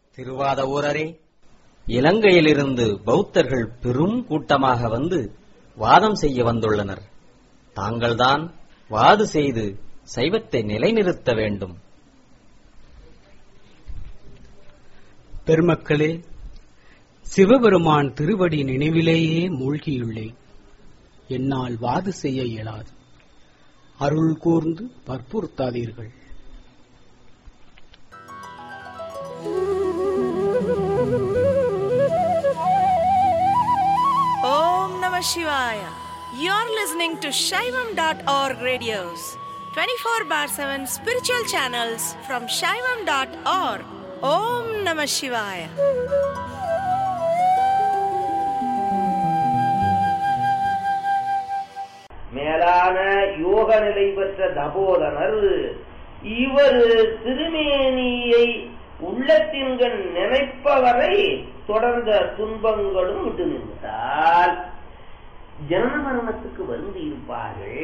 திருவாத ஊரரே இலங்கையிலிருந்து பௌத்தர்கள் பெரும் கூட்டமாக வந்து வாதம் செய்ய வந்துள்ளனர் தாங்கள்தான் வாது செய்து சைவத்தை நிலைநிறுத்த வேண்டும் பெருமக்களே சிவபெருமான் திருவடி நினைவிலேயே மூழ்கியுள்ளேன் என்னால் வாது செய்ய இயலாது அருள் கூர்ந்து வற்புறுத்தாதீர்கள் Om Namah Shivaya. You're listening to Shaivam.org radios, 24 bar 7 spiritual channels from Shaivam.org. Om Namah Shivaya. மேலான யோக நிலை பெற்ற தபோதனர் இவர் திருமேனியை உள்ளத்தின்கண் நினைப்பவரை தொடர்ந்த துன்பங்களும் விட்டு நின்றால் ஜனன மரணத்துக்கு வந்து இருப்பார்கள்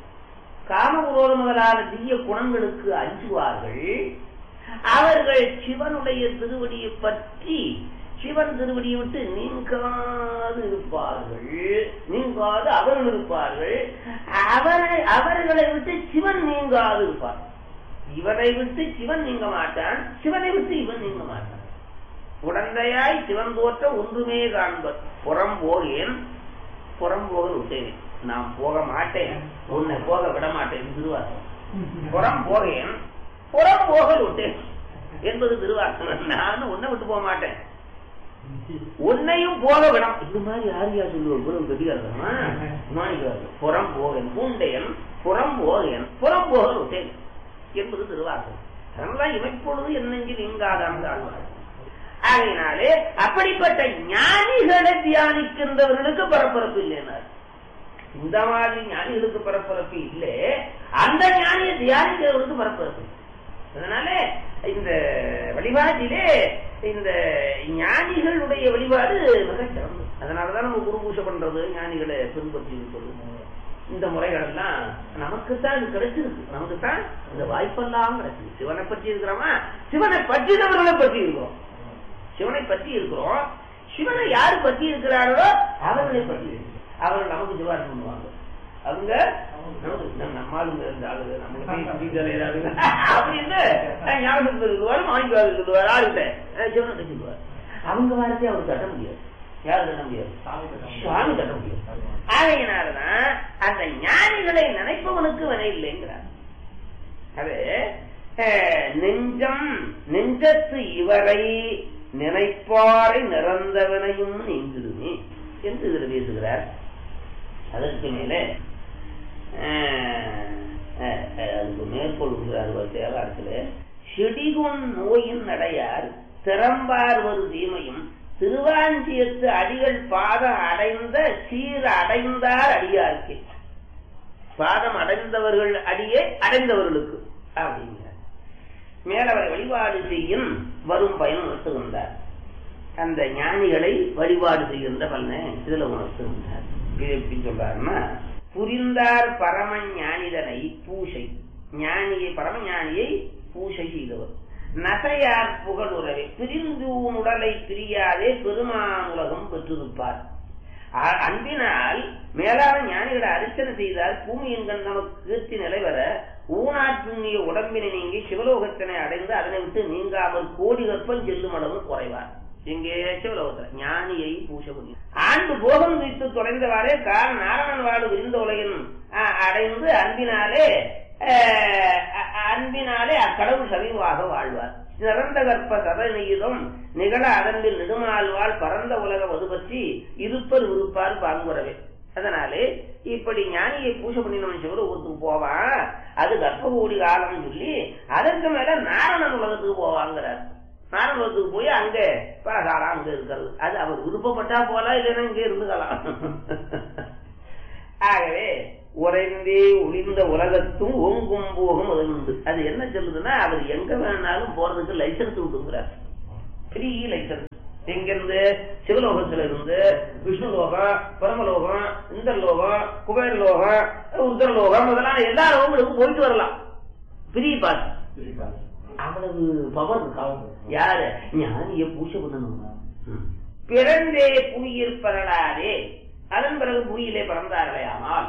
காமகுரோத முதலான தீய குணங்களுக்கு அஞ்சுவார்கள் அவர்கள் சிவனுடைய திருவடியை பற்றி சிவன் திருவடியை விட்டு நீங்காது இருப்பார்கள் நீங்காது அவர்கள் இருப்பார்கள் அவரை அவர்களை விட்டு சிவன் நீங்காது இருப்பார் இவனை விட்டு சிவன் நீங்க மாட்டான் சிவனை விட்டு இவன் நீங்க மாட்டான் உடந்தையாய் சிவன் தோற்ற ஒன்றுமே காண்பர் புறம் போகேன் புறம் போக விட்டேன் நான் போக மாட்டேன் உன்னை போக விட மாட்டேன் திருவாசகம் புறம் போகேன் புறம் போக விட்டேன் என்பது திருவாசகம் நானும் உன்னை விட்டு போக மாட்டேன் உன்னையும் போக விடம் இது மாதிரி யாரையா சொல்லுவோம் குரு கதிகாரமா மாணிக்காரு புறம் போகன் பூண்டையன் புறம் போகன் புறம் போக விட்டேன் என்பது திருவாசகம் அதனால இமைப்பொழுது என்னெஞ்சு நீங்காதான் ஆகையினாலே அப்படிப்பட்ட ஞானிகளை தியானிக்கின்றவர்களுக்கு பரபரப்பு இல்லைனார் இந்த மாதிரி ஞானிகளுக்கு பரபரப்பு இல்லை அந்த ஞானியை தியானிக்கிறவர்களுக்கு பரபரப்பு அதனால இந்த வழிபாட்டிலே இந்த ஞானிகளுடைய வழிபாடு மிக சிறந்தது அதனாலதான் நம்ம குரு பூஜை பண்றது ஞானிகளை பின்பற்றி இருப்பது இந்த முறைகள் எல்லாம் நமக்குத்தான் இது கிடைச்சிருக்கு நமக்குத்தான் இந்த வாய்ப்பெல்லாம் கிடைச்சிருக்கு சிவனை பற்றி இருக்கிறோமா சிவனை பற்றினவர்களை பற்றி இருக்கிறோம் சிவனை பற்றி இருக்கிறோம் சிவனை யாரு பற்றி இருக்கிறார்களோ அவர்களை பற்றி இருக்கிறோம் அவர்கள் நமக்கு சிவாரம் பண்ணுவாங்க அவங்க நம்மளுங்க இந்த ஆளுங்க நம்மளுக்கு அப்படின்னு ஞாபகத்தில் இருக்குவாரு மாணிக்காவது இருக்குவாரு ஆளுகிட்ட சிவனை கட்டிக்குவார் அவங்க வாரத்தை அவர் தட்ட முடியாது யாரு தட்ட முடியாது சுவாமி தட்ட முடியாது ஆகையினாலதான் அந்த ஞானிகளை நினைப்பவனுக்கு வினை இல்லைங்கிறார் அது நெஞ்சம் நெஞ்சத்து இவரை நினைப்பாரை நிறந்தவனையும் நீங்கிடுமே என்று இதில் பேசுகிறார் அதற்கு மேலே அதுக்கு மேற்கொள்கிறார் தேவாரத்தில் செடிகொன் நோயின் நடையார் திறம்பார் ஒரு தீமையும் திருவாஞ்சியத்து அடிகள் பாதம் அடைந்த சீர் அடைந்தார் அடியார்க்கே பாதம் அடைந்தவர்கள் அடியே அடைந்தவர்களுக்கு அப்படிங்கிறார் மேலவரை வழிபாடு செய்யும் வரும் பயன் உணர்த்துகின்றார் அந்த ஞானிகளை வழிபாடு செய்கின்ற பலனை இதுல உணர்த்துகின்றார் இது எப்படி சொல்றாருன்னா புரிந்தார் பரம ஞானிதனை பூசை ஞானியை பரம ஞானியை பூசை செய்தவர் நசையார் புகழுறவே பிரிந்து உடலை பிரியாதே பெருமான் உலகம் பெற்றிருப்பார் அன்பினால் மேலான ஞானிகளை அர்ச்சனை செய்தால் பூமியின் கண் நமக்கு கீர்த்தி நிலைவர ஊனாற்றுண்ணிய உடம்பினை நீங்கி சிவலோகத்தினை அடைந்து அதனை விட்டு நீங்காமல் கோடி கற்பம் செல்லும் அளவு குறைவார் இங்கே சிவலோகத்துல ஞானியை பூச முடியும் ஆண்டு போகம் வைத்து தொலைந்தவாறே கால் நாராயணன் வாடு விரிந்த உலகின் அடைந்து அன்பினாலே அன்பினாலே அக்கடவுள் சமீபமாக வாழ்வார் சிறந்த கற்ப சதநீதம் நிகழ அதன்பில் நெடுமாழ்வாள் பரந்த உலக மது பற்றி இருப்பர் விருப்பார் பாங்குறவே அதனாலே இப்படி ஞானியை பூஜை பண்ணினவன் சிவலோகத்துக்கு போவான் அது கர்ப்ப கோடி காலம் சொல்லி அதற்கு மேல நாரணன் உலகத்துக்கு போவாங்கிறார் நாரணத்துக்கு போய் அங்க பலகாலம் அங்க இருக்கிறது அது அவர் விருப்பப்பட்டா போலாம் இல்லைன்னா இங்கே இருந்துக்கலாம் ஆகவே உறைந்தே ஒளிந்த உலகத்தும் ஓங்கும் போகும் அது உண்டு அது என்ன சொல்லுதுன்னா அவர் எங்க வேணாலும் போறதுக்கு லைசன்ஸ் விட்டுங்கிறார் ஃப்ரீ லைசன்ஸ் எங்கிருந்து சிவலோகத்துல இருந்து விஷ்ணு லோகம் பரமலோகம் இந்த லோகம் குபேர லோகம் உத்தரலோகம் முதலான எல்லா லோகங்களுக்கும் போயிட்டு வரலாம் ஃப்ரீ பாஸ் அவ்வளவு பவர் இருக்காவும் யாரு ஞானிய பூஜை பண்ணணும் ம். பிறந்தே புவியில் பெறலாதே அதன் பிறகு புவியிலே பிறந்தார்களேயானால்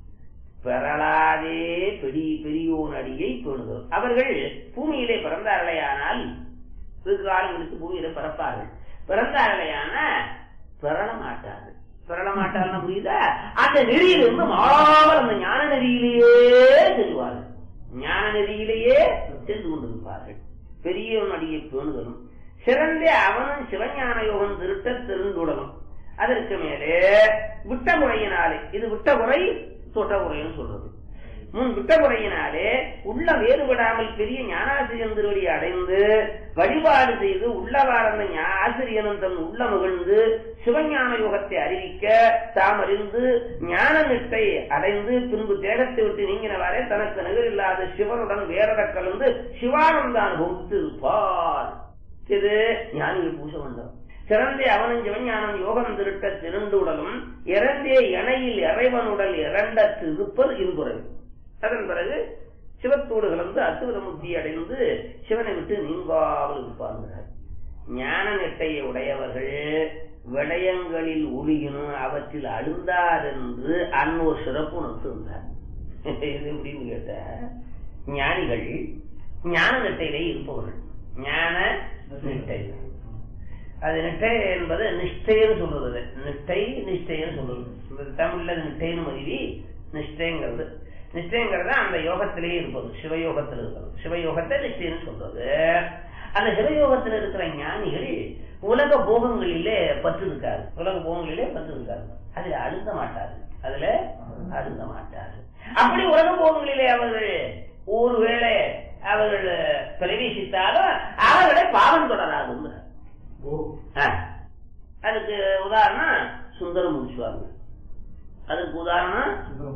பெறலாதே பெரி பெரியோன் அடியை பேணுகிறோம் அவர்கள் பூமியிலே பிறந்தார்களேயானால் வெகு காலங்களுக்கு பூமியில பிறப்பார்கள் பிறந்தார்களேயான பெறல மாட்டார்கள் பெறல மாட்டார்கள் புரியுதா அந்த நெறியிலிருந்து மாவல் அந்த ஞான நெறியிலேயே செல்வார்கள் ஞான நெறியிலேயே சென்று கொண்டிருப்பார்கள் பெரியவன் அடியை பேணுதலும் சிறந்த அவனும் சிவஞான யோகம் திருட்ட திருந்துடலும் அதற்கு மேலே விட்ட முறையினாலே இது விட்ட முறை தொட்ட முறைன்னு சொல்றது முன் விட்ட முறையினாலே உள்ள வேறுபடாமல் பெரிய ஞானாசிரியன் திருவடி அடைந்து வழிபாடு செய்து உள்ளவார்ந்த ஞா- ஆசிரியனும் தன் உள்ள மகிழ்ந்து சிவஞான யோகத்தை அறிவிக்க தாம் அறிந்து ஞான நிட்டை அடைந்து பின்பு தேகத்தை விட்டு நீங்கினவாறே தனக்கு நிகரில்லாத சிவனுடன் வேறட கலந்து சிவானந்த அனுபவித்து இருப்பார் இது ஞானிகள் பூச வந்தோம் சிறந்தே அவனும் சிவஞானம் யோகம் திருட்ட திருண்டுடலும் இறந்தே இணையில் இறைவனுடல் இரண்ட திருப்பல் இருபுறை அதன் பிறகு சிவத்தோடு கலந்து அத்துவித முக்தி அடைந்து சிவனை விட்டு நீங்காமல் இருப்பார்கள் ஞான நெட்டையை உடையவர்கள் விடயங்களில் ஒழுகினும் அவற்றில் அழுந்தார் என்று அன்னோர் சிறப்பு உணர்த்திருந்தார் இது எப்படின்னு கேட்ட ஞானிகள் ஞான நெட்டையிலே இருப்பவர்கள் ஞான நிட்டை அது நிட்டை என்பது நிஷ்டைன்னு சொல்றது நிட்டை நிஷ்டைன்னு சொல்றது இந்த தமிழ்ல அது நிட்டைன்னு மருவி நிஷ்டைங்கிறது நிஷ்டைங்கிறது அந்த யோகத்திலேயே இருப்பது சிவயோகத்தில் இருக்கிறது சிவயோகத்தை நிஷ்டைன்னு சொல்றது அந்த சிவயோகத்தில் இருக்கிற ஞானிகள் உலக போகங்களிலே பற்று இருக்காது உலக போகங்களிலே பற்று இருக்காது அதுல அழுந்த மாட்டாரு அதுல அழுந்த மாட்டாரு அப்படி உலக போகங்களிலே அவர்கள் ஒருவேளை அவர்கள் பிரவேசித்தாலும் அவர்களை பாவம் தொடராதுங்கிறார் ஆ. அதுக்கு உதாரணம் சுந்தரமூர்த்தி சுவாமி அதுக்கு உதாரணம்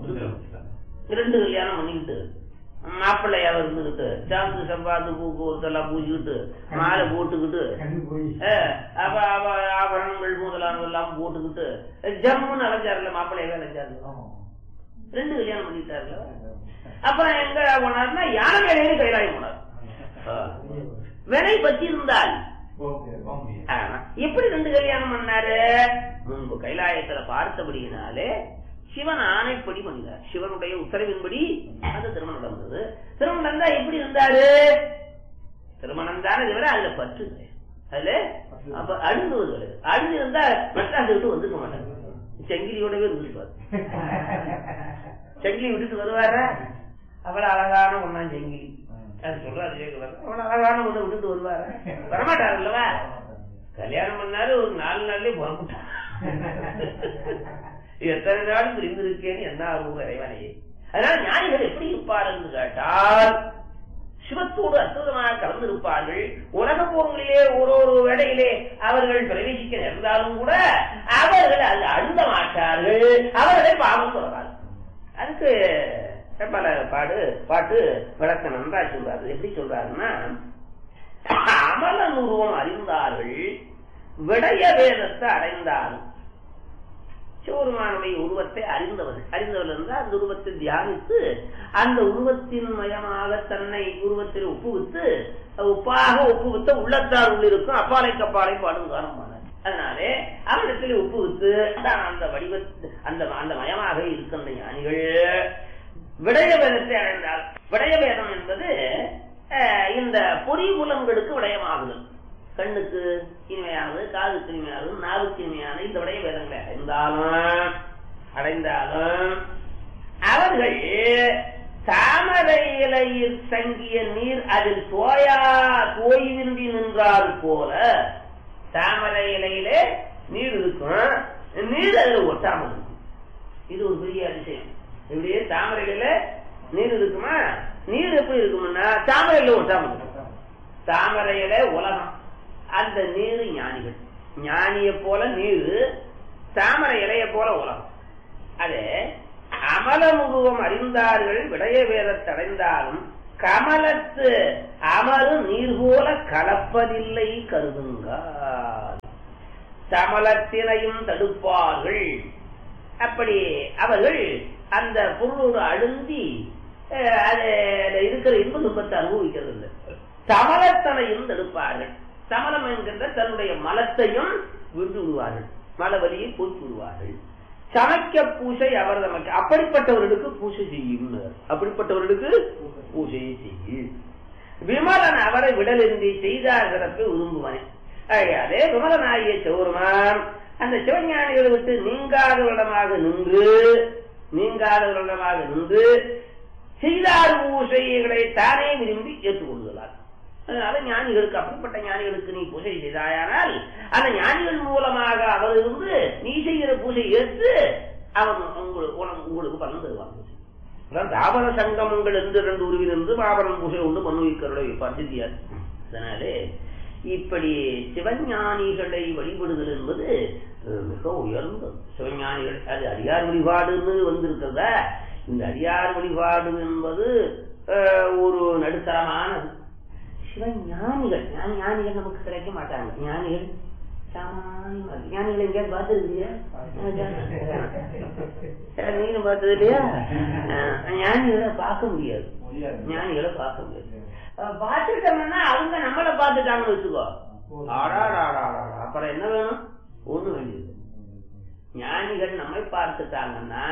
ரெண்டு கல்யாணம் பண்ணிக்கிட்டு மாப்பிள்ளையா இருந்துகிட்டு சாந்து சம்பாந்து பூக்கு எல்லாம் பூச்சிக்கிட்டு மாலை போட்டுக்கிட்டு அஹ், அப்ப அவ ஆபரணங்கள் முதலானது எல்லாம் போட்டுக்கிட்டு ஜம்முன்னு அலைஞ்சாருல மாப்பிள்ளையவே அலைஞ்சாரு ரெண்டு கல்யாணம் பண்ணிட்டாருல அப்புறம் எங்க போனாருன்னா யானை வேலையில கைலாயம் போனார் வினை பற்றி இருந்தால் ஆமா. எப்படி ரெண்டு கல்யாணம் பண்ணாரு முன்பு கைலாயத்துல பார்த்தபடியினாலே சிவன் ஆணைப்படி பண்ணினார் சிவனுடைய உத்தரவின்படி அந்த திருமணம் நடந்தது திருமணம் நடந்தா எப்படி இருந்தாரு திருமணம் தானே தவிர அதுல பற்று கிடையாது. அதுல அப்ப அழுந்துவது கிடையாது அழுந்து இருந்தா மெட்ராஸ் விட்டு வந்துருக்க மாட்டாங்க செங்கிலியோடவே இருந்துருப்பாரு செங்கிலி விட்டுட்டு வருவாரா அவ்வளவு அழகான ஒண்ணா செங்கிலி அது சொல்றாரு கேட்கலாம் அவ்வளவு அழகான ஒண்ணு விட்டுட்டு வருவாரா வரமாட்டாரு இல்லவா கல்யாணம் பண்ணாரு ஒரு நாலு நாள்லயே புறப்பட்டார் எத்தனை நாள் பிரிந்திருக்கேன்னு என்ன ஆகும் இறைவனையே அதனால ஞானிகள் எப்படி இருப்பார்கள் கேட்டால் சிவத்தோடு அற்புதமாக கலந்திருப்பார்கள் உலக போங்களிலே ஒரு ஒரு வேளையிலே அவர்கள் பிரவேசிக்க நேர்ந்தாலும் கூட அவர்கள் அது அழுந்த மாட்டார்கள் அவர்களை பாவம் தொடராது அதுக்கு பல பாடு பாட்டு விளக்க நன்றா சொல்றாரு எப்படி சொல்றாருன்னா அமலன் உருவம் அறிந்தார்கள் விடய வேதத்தை அடைந்தார்கள் சிவபெருமானுடைய உருவத்தை அறிந்தவர்கள் அறிந்தவர்கள் என்றால் அந்த உருவத்தை தியானித்து அந்த உருவத்தின் மயமாக தன்னை உருவத்தில் ஒப்புவித்து உப்பாக ஒப்புவித்த உள்ளத்தார் உள்ளிருக்கும் அப்பாலை கப்பாலை பாடும் காரணமானார் அதனாலே அவரிடத்தில் ஒப்புவித்து தான் அந்த வடிவ அந்த அந்த மயமாக இருக்கின்ற ஞானிகள் விடய வேதத்தை அடைந்தால் விடய வேதம் என்பது அஹ், இந்த பொறி புலங்களுக்கு விடயமாகுதல் கண்ணுக்கு இனிமையானது காதுக்கு இனிமையானது நாவுக்கு இனிமையான இந்த விடய வேதங்களை அடைந்தாலும் அடைந்தாலும் அவர்கள் தாமரை இலையில் தங்கிய நீர் அதில் தோயா தோய்வின்றி நின்றால் போல தாமரை இலையிலே நீர் இருக்கும் நீர் அதில் ஒட்டாமல் இருக்கும் இது ஒரு பெரிய அதிசயம் இப்படியே தாமரையில நீர் இருக்குமா நீர் எப்படி இருக்கும்னா தாமரையில ஒட்டாமல் இருக்கும் தாமரையில உலகம் அந்த நீர் ஞானிகள் ஞானிய போல நீர் தாமரை இலைய போல உலகம் அது அமலமுருவம் அறிந்தார்கள் விடய வேதத்தை அடைந்தாலும் கமலத்து அமரு நீர் போல கலப்பதில்லை கருதுங்கள் சமலத்தினையும் தடுப்பார்கள் அப்படி அவர்கள் அந்த பொருளோடு அழுந்தி அஹ், அது அதுல இருக்கிற இன்ப துன்பத்தை அனுபவிக்கிறது இல்லை தமலத்தனையும் தடுப்பார்கள் தமலம் என்கின்ற தன்னுடைய மலத்தையும் விட்டு விடுவார்கள் மலவலியை போக்கி விடுவார்கள் சமைக்க பூசை அவர் நமக்கு அப்படிப்பட்டவர்களுக்கு பூசை செய்யும் அப்படிப்பட்டவர்களுக்கு பூசையை செய்யும் விமலன் அவரை விடலின்றி செய்தார் சிறப்பை விரும்புவனே ஆகையாலே விமலனாகிய சிவருமான் அந்த சிவஞானிகளை விட்டு நீங்காதவரிடமாக நின்று நீங்காதவரிடமாக நின்று செய்தார் பூசைகளை தானே விரும்பி ஏற்றுக்கொள்கிறார் அதனால ஞானிகளுக்கு அப்படிப்பட்ட ஞானிகளுக்கு நீ பூஜை செய்தாயானால் அந்த ஞானிகள் மூலமாக அவர் இருந்து நீ செய்கிற பூஜை ஏற்று அவன் உங்களுக்கு உனக்கு- உங்களுக்கு பலன் தருவான் அதான் தாபர சங்கமங்கள் என்று ரெண்டு உருவில் இருந்து பாபரன் பூஜை உண்டு மனுவிக்கருடைய பரிசித்தியார் அதனாலே இப்படி சிவஞானிகளை வழிபடுதல் என்பது அஹ், மிக உயர்ந்தது சிவஞானிகள் அது அடியார் வழிபாடுன்னு வந்திருக்கிறதா இந்த அடியார் வழிபாடு என்பது அஹ், ஒரு நடுத்தரமானது சிவஞானிகள் ஞானி ஞானிகள் நமக்கு கிடைக்க மாட்டாங்க ஞானிகள் சாமானியமா ஞானிகள் எங்கேயாவது பார்த்துருக்கீங்க நீங்களும் பார்த்தது இல்லையா அஹ், ஞானிகளை பார்க்க முடியாது ஞானிகளை பார்க்க முடியாது அஹ், பார்த்துட்டோம்னா அவங்க நம்மளை பார்த்துட்டாங்கன்னு வச்சுக்கோ ஆடாடாடாடா அப்புறம் என்ன வேணும் ஒண்ணு வேண்டியது ஞானிகள் நம்மை பார்த்துட்டாங்கன்னா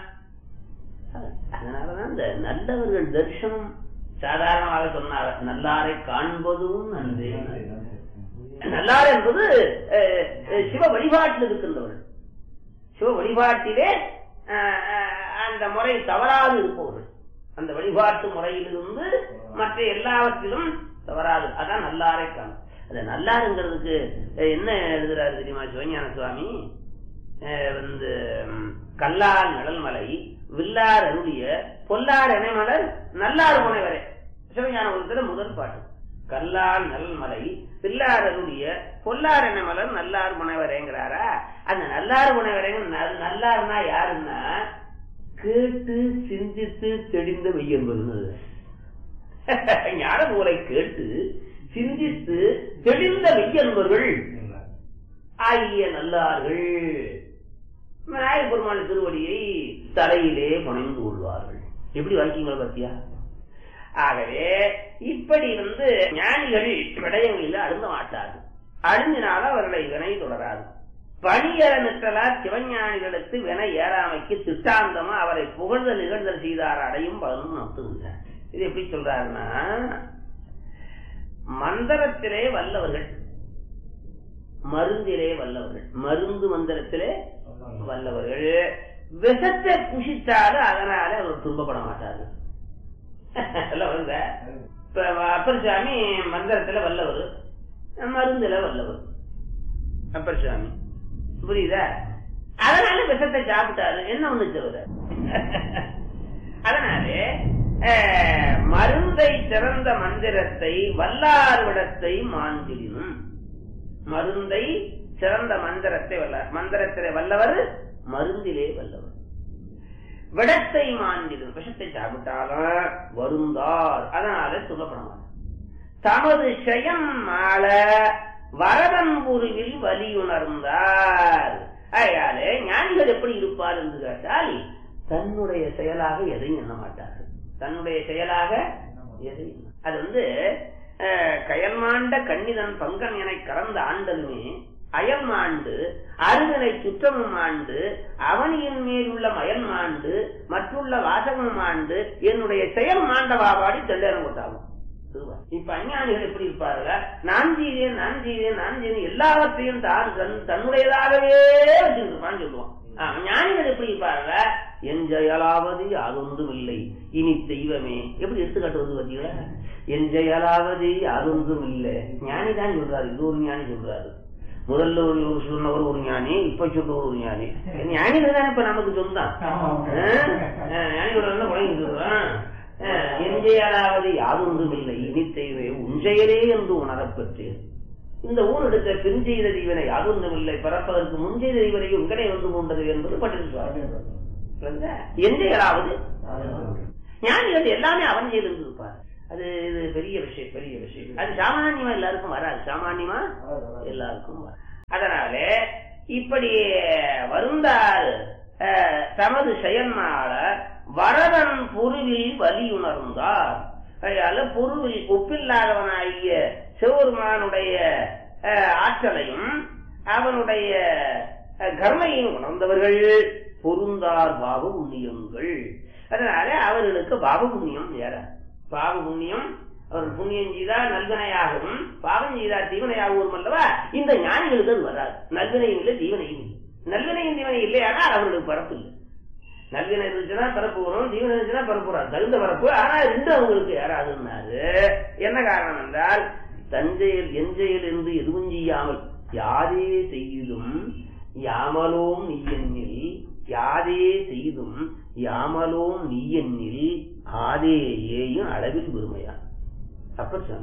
அதனாலதான் இந்த நல்லவர்கள் தரிசனம் சாதாரணமாக சொன்னார் நல்லாரை காண்பதும் நன்றே நல்லார் என்பது அஹ், அஹ், சிவ வழிபாட்டில் இருக்கின்றவர்கள் சிவ வழிபாட்டிலே அஹ், அஹ், அந்த முறை தவறாது இருப்பவர்கள் அந்த வழிபாட்டு முறையிலிருந்து மற்ற எல்லாவற்றிலும் தவறாது அதான் நல்லாரை காணும் அந்த நல்லாருங்கிறதுக்கு அஹ், என்ன எழுதுறாரு தெரியுமா சிவஞான சுவாமி அஹ், வந்து ம், கல்லார் நிழல்மலை வில்லார் அருளிய பொல்லார் எனைமலர் நல்லார் முனைவரே சிவஞான ஒருத்தர முதல் பாட்டு கல்லார் நல்மலை பில்லார் அருளிய பொல்லார் என்ன மலர் நல்லார் முனைவரேங்கிறாரா அந்த நல்லார் முனைவரேங்க நல்- நல்லார்னா யாருன்னா கேட்டு சிந்தித்து தெளிந்த மெய்யன்பது ஞான நூலை கேட்டு சிந்தித்து தெளிந்த மெய்யன்பர்கள் ஆகிய நல்லார்கள் விநாயக பெருமாள் திருவடியை தலையிலே புனைந்து கொள்வார்கள் எப்படி வாக்கியங்களை பத்தியா ஆகவே இப்படி வந்து ஞானிகள் விடயங்களில் அழுந்த மாட்டார்கள் அழுந்தினால் அவர்களை வினை தொடராது பணியற நிற்றலார் சிவஞானிகளுக்கு வினை ஏறாமைக்கு திட்டாந்தமா அவரை புகழ்தல் நிகழ்தல் செய்தார் அடையும் பலனும் நடத்துகின்றார் இது எப்படி சொல்றாருன்னா மந்திரத்திலே வல்லவர்கள் மருந்திலே வல்லவர்கள் மருந்து மந்திரத்திலே வல்லவர்கள் விஷத்தை புஷித்தாலும் அதனால அவர் துன்பப்பட மாட்டார்கள் இல்ல வருங்க இப்ப அப்பர் சாமி மந்திரத்துல வல்லவர் மருந்துல வல்லவர் அப்பர் சாமி புரியுதா அதனால விஷத்தை சாப்பிட்டாரு என்ன ஒண்ணு தவிர அதனாலே அஹ், மருந்தை சிறந்த மந்திரத்தை வல்லார் விடத்தை மாந்திரினும் மருந்தை சிறந்த மந்திரத்தை வல்லார் மந்திரத்திலே வல்லவர் மருந்திலே வல்லவர் விடத்தை மாண்டிடும் விஷத்தை சாப்பிட்டாலும் வருந்தார் அதனால சுகப்பட மாட்டார் தமது செயம் மாள வரதன்புருவில் வலியுணர்ந்தார் ஆகையாலே ஞானிகள் எப்படி இருப்பார் என்று கேட்டால் தன்னுடைய செயலாக எதையும் எண்ண மாட்டார்கள் தன்னுடைய செயலாக எதையும் எண்ண- அது வந்து அஹ், கயல்மாண்ட கண்ணிதன் பங்கன் என கறந்த ஆண்டலுமே அயல் மாண்டு அருகனை சுற்றமும் ஆண்டு அவனியின் மேல் உள்ள மயல் மாண்டு மற்றுள்ள வாசகம் மாண்டு என்னுடைய செயல் மாண்டவாபாடி தெள்ளேரம் கொட்டாகும் திருவள்ளுவர். இப்ப அஞ்ஞானிகள் எப்படி இருப்பாருங்க நான் செய்தேன் நான் செய்தேன் நான் செய்தேன் எல்லாவற்றையும் தான் தன் தன்னுடையதாகவே வச்சிருப்பான்னு சொல்லுவான் ஆ, ஞானிகள் எப்படி இருப்பாருங்க என் செயலாவது யாதொன்றும் இல்லை இனி தெய்வமே எப்படி எடுத்துக்காட்டு வந்து பாத்தீங்களா என் செயலாவது யாதொன்றும் இல்லை ஞானி தான் சொல்றாரு இது ஒரு ஞானி சொல்றாரு முதல்ல ஒரு ஒரு சொன்னவர் ஒரு ஞானி இப்ப சொல்றவர் ஒரு ஞானி ஞானிகள் தானே இப்ப நமக்கு சொந்தம் ஞானிகளோட குழந்தை சொல்றான் எஞ்சையாலாவது யாதொன்றும் இல்லை இனி தேவை உஞ்செயலே என்று உணரப் பெற்றேன் இந்த ஊர் எடுத்த பின்செய்த தீவனை யாதொன்றும் இல்லை பிறப்பதற்கு முன்செய்த தீவனை உங்கனை வந்து கொண்டது என்பது பட்டிருப்பார் எஞ்சையலாவது ஞானிகள் எல்லாமே அவன் செய்து இருப்பார் அது இது பெரிய விஷயம் பெரிய விஷயம் அது சாமானியமா எல்லாருக்கும் வராது சாமானியமா எல்லாருக்கும் வராது. அதனால இப்படி வருந்தார் அஹ், தமது செயல்மால வரதன் பொருளில் வலியுணர்ந்தார் அதனால பொருள் ஒப்பில்லாதவனாகிய சிவபெருமானுடைய அஹ், ஆற்றலையும் அவனுடைய அஹ், கர்மையும் உணர்ந்தவர்கள் பொருந்தார் பாவ புண்ணியங்கள் அதனால அவர்களுக்கு பாவ புண்ணியம் ஏறாது பாவ புண்ணியம் அவர் புண்ணியம் செய்தா நல்வினையாகவும் பாவம் செய்தா தீவனையாகவும் அல்லவா இந்த ஞானிகளுக்கு அது வராது நல்வினையும் இல்லை தீவனையும் இல்லை நல்வினையும் தீவனை இல்லையானால் அவர்களுக்கு பரப்பு இல்லை நல்வினை இருந்துச்சுன்னா பரப்பு வரும் தீவனை இருந்துச்சுன்னா பரப்பு வராது தகுந்த பரப்பு ஆனா ரெண்டும் அவங்களுக்கு யாராதுன்னாரு என்ன காரணம் என்றால் தஞ்சையில் எஞ்சையில் என்று எதுவும் செய்யாமல் யாரே செய்தும் யாமலோம் நீயெண்ணில் யாதே செய்தும் யாமலோம் நீயெண்ணில் ஆதேயேயும் அளவில் பெருமையா அப்ப சாமி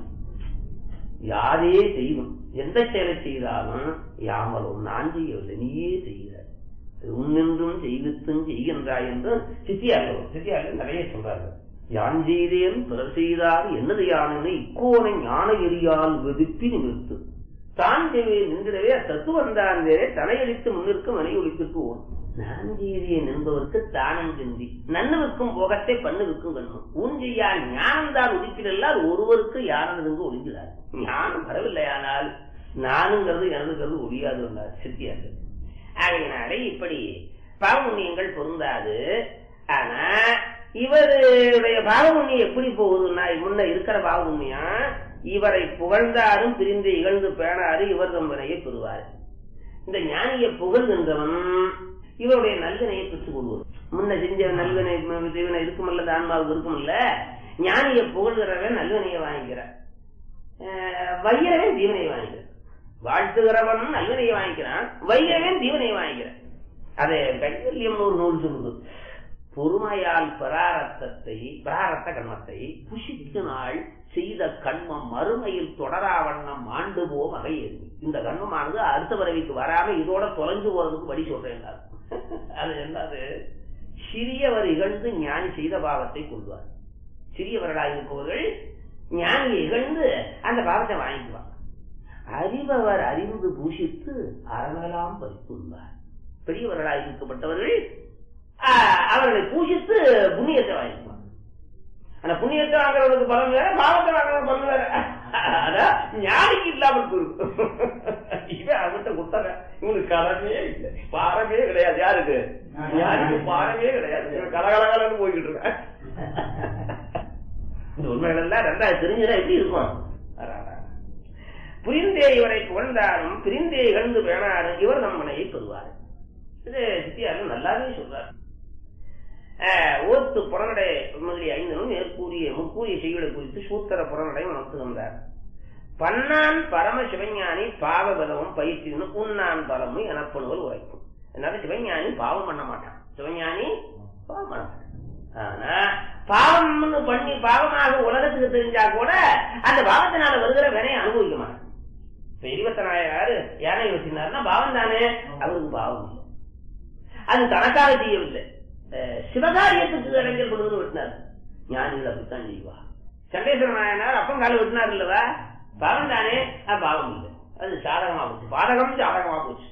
யாரே செய்யும் எந்த செயலை செய்தாலும் யாமலும் நான் செய்யவில்லை நீயே செய்கிறாய் உன்னின்றும் செய்வித்தும் செய்கின்றாய் என்று சித்தியார்கள் சித்தியார்கள் நிறைய சொல்றார்கள் யான் செய்தேன் பிறர் செய்தார் என்னது யானை இக்கோனை ஞான எரியால் வெதுப்பி நிமிர்த்து தான் செய்வேன் நின்றவே தத்துவந்தான் வேறே தலையடித்து முன்னிற்க மனை ஒழித்துட்டு ஓடும் நான் செய்தேன் என்பவருக்கு தானம் சிந்தி நன்னுவிற்கும் போகத்தை பண்ணுவிற்கும் கண்ணும் உன் செய்யா ஞானம் தான் உதிக்கிறல்ல அது ஒருவருக்கு யானது ஒழிஞ்சிடாது ஞானம் வரவில்லையானால் நானுங்கிறது எனதுங்கிறது ஒழியாது என்றார் சித்தியார்கள் ஆகையினாலே இப்படி பாவமுண்ணியங்கள் பொருந்தாது ஆனா இவருடைய பாவமுண்ணியம் எப்படி போகுதுன்னா முன்ன இருக்கிற பாவமுண்ணியம் இவரை புகழ்ந்தாரும் பிரிந்து இகழ்ந்து பேணாரு இவர் தம்பனையை பெறுவார் இந்த ஞானியை புகழ்கின்றவன் இவருடைய நல்லனையை பெற்றுக் கொள்வது முன்ன செஞ்ச நல்லவினை தீவனை இருக்குமல்ல இந்த ஆன்மாவுக்கு இருக்குமல்ல ஞானியை புகழ்கிறவன் நல்லவினையை வாங்கிக்கிறான் அஹ் வையவன் தீவனையை வாங்கிக்கிறான் வாழ்த்துகிறவன் நல்லவினையை வாங்கிக்கிறான் வையவன் தீவனையை வாங்கிக்கிறான் அதை கைவல்யம் ஒரு நூல் சொல்லுது பொறுமையால் பிராரத்தத்தை பிராரத்த கண்மத்தை புஷித்து நாள் செய்த கண்மம் மறுமையில் தொடராவண்ணம் ஆண்டு போம் வகையேறி இந்த கண்மமானது அடுத்த பிறவிக்கு வராம இதோட தொலைஞ்சு போறதுக்கு வழி சொல்றேன் நான். அது என்னது சிறியவர் இகழ்ந்து ஞானி செய்த பாவத்தை கொள்வார் சிறியவர்களாக இருப்பவர்கள் ஞானியை இகழ்ந்து அந்த பாவத்தை வாங்கிக்குவாங்க அறிபவர் அறிந்து பூஷித்து அறமெல்லாம் பறித்துள்ளார் பெரியவர்களாக இருக்கப்பட்டவர்கள் ஆஹ், அவர்களை பூஷித்து புண்ணியத்தை வாங்கிக்குவாங்க ஆனா புண்ணியத்தை வாங்குறவனுக்கு பலன் வேற பாவத்தை வாங்குறது பலன் வேற அதான் ஞானிக்கு இல்லாமல் போயிருக்கு இவன் அவன்கிட்ட குத்தக இவனுக்கு கலமே இல்லை பாரமே கிடையாது யாருக்கு ஞானிக்கு பாரமே கிடையாது இவன் கலகலகலன்னு போய்கிட்டு இருக்கான் இந்த உண்மைகள் எல்லாம் ரெண்டாவது தெரிஞ்சுதான் எப்படி இருக்கும் அடாடா. புரிந்தே இவரை புகழ்ந்தாலும் பிரிந்தே இகழ்ந்து வேணாரும் இவர் நம்மனையை பெறுவார் இது சித்தியாரும் நல்லாவே சொல்றார் ஆஹ், ஓத்து புறநடை முதலிய ஐந்தனும் மேற்கூறிய முக்கூறிய செய்களை குறித்து சூத்திர புறநடை உணர்த்துகின்றார் பன்னான் பரம சிவஞானி பாவபலமும் பயிற்சியும் உன்னான் பலமும் எனப்படுவது உரைக்கும் அதனால சிவஞானி பாவம் பண்ண மாட்டான் சிவஞானி பாவம் பண்ண மாட்டான் ஆனா பாவம்னு பண்ணி பாவமாக உலகத்துக்கு தெரிஞ்சா கூட அந்த பாவத்தினால வருகிற வினையை அனுபவிக்க மாட்டான் இப்ப இருபத்தனாயிரம் யானை வச்சிருந்தாருன்னா பாவம் தானே அவருக்கு பாவம் இல்லை அது தனக்காக செய்யவில்லை அஹ் சிவகாரியத்துக்கு இளைஞர் கொண்டு வந்து வெட்டினார் ஞானிகள் அப்படித்தான் செய்வா சண்டேஸ்வர நாயனார் அப்பம் கால வெட்டினார் இல்லவா பாவம் தானே அது பாவம் இல்லை அது சாதகமா போச்சு பாதகம் சாதகமா போச்சு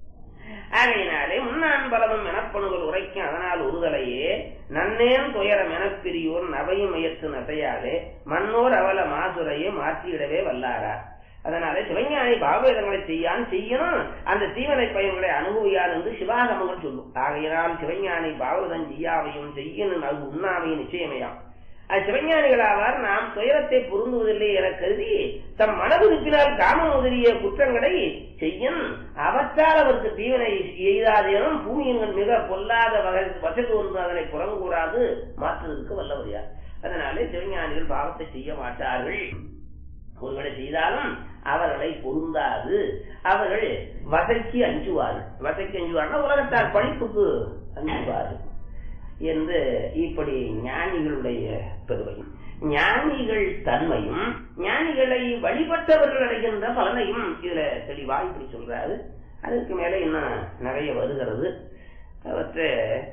ஆகையினாலே முன்னான் பலமும் எனப்பணுகள் உரைக்கும் அதனால் ஒருதலையே நன்னேன் துயரம் எனப்பிரியோர் நவையும் முயற்சி நசையாலே மன்னோர் அவல மாசுரையே மாற்றியிடவே வல்லாரா அதனால சிவஞானி பாவவேதங்களை செய்யான் செய்யணும் அந்த தீவனை பயன்களை அனுபவியான் என்று சிவாகமங்கள் சொல்லும் ஆகையினால் சிவஞானி பாவதம் செய்யாவையும் செய்யணும் அது உண்ணாமையும் நிச்சயமையாம் அது சிவஞானிகளாவார் நாம் துயரத்தை பொருந்துவதில்லை என கருதி தம் மனதுருப்பினால் காம முதலிய குற்றங்களை செய்யும் அவற்றால் அவருக்கு தீவனை எய்தாதேனும் பூமியின் மிக பொல்லாத வகை வசதி ஒன்று அதனை புறங்கூறாது மாற்றுவதற்கு வல்லவர் யார் அதனாலே சிவஞானிகள் பாவத்தை செய்ய மாட்டார்கள் ஒருவேளை செய்தாலும் அவர்களை பொருந்தாது அவர்கள் வசைக்கு அஞ்சுவார்கள் வசைக்கு அஞ்சுவார்கள் உலகத்தார் படிப்புக்கு அஞ்சுவார்கள் என்று இப்படி ஞானிகளுடைய பெருமையும் ஞானிகள் தன்மையும் ஞானிகளை வழிபட்டவர்கள் அடைகின்ற பலனையும் இதுல தெளிவா இப்படி சொல்றாரு அதுக்கு மேல இன்னும் நிறைய வருகிறது அவற்றை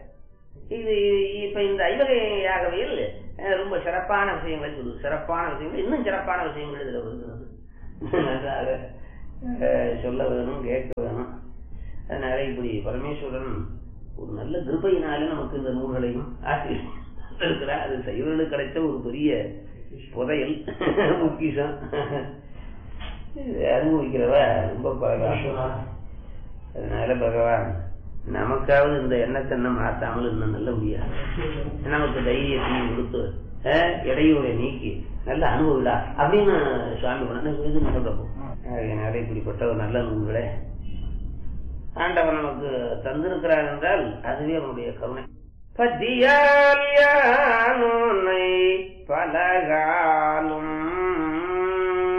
இது இப்ப இந்த ஐவகையாகவையில் அஹ், ரொம்ப சிறப்பான விஷயங்களை சொல்லுது சிறப்பான விஷயங்கள் இன்னும் சிறப்பான விஷயங்கள் இதுல வருகிறது நன்றாக அஹ், சொல்ல வேணும் கேட்க வேணும் அதனால இப்படி பரமேஸ்வரன் ஒரு நல்ல கிருபையினாலே நமக்கு இந்த நூல்களையும் ஆசிரியர் இருக்கிறார் அது சைவர்களுக்கு கிடைச்ச ஒரு பெரிய புதையல் பொக்கிஷம் இது அனுபவிக்கிறவ ரொம்ப பகவான் அதனால பகவான் நமக்காவது இந்த எண்ணத்தை இன்னும் மாத்தாமல் இன்னும் நல்ல முடியாது நமக்கு தைரியத்தையும் கொடுத்து அஹ், இடையூறை நீக்கி நல்ல அனுபவிடா அப்படின்னு சுவாமி கொண்டு இது சொல்றப்போ அதனால இப்படிப்பட்ட ஒரு நல்ல நூல்களே ஆண்டவன் நமக்கு தந்திருக்கிறார் என்றால் அதுவே அவனுடைய கருணை பத்தியால் யானுனை பலகாலும்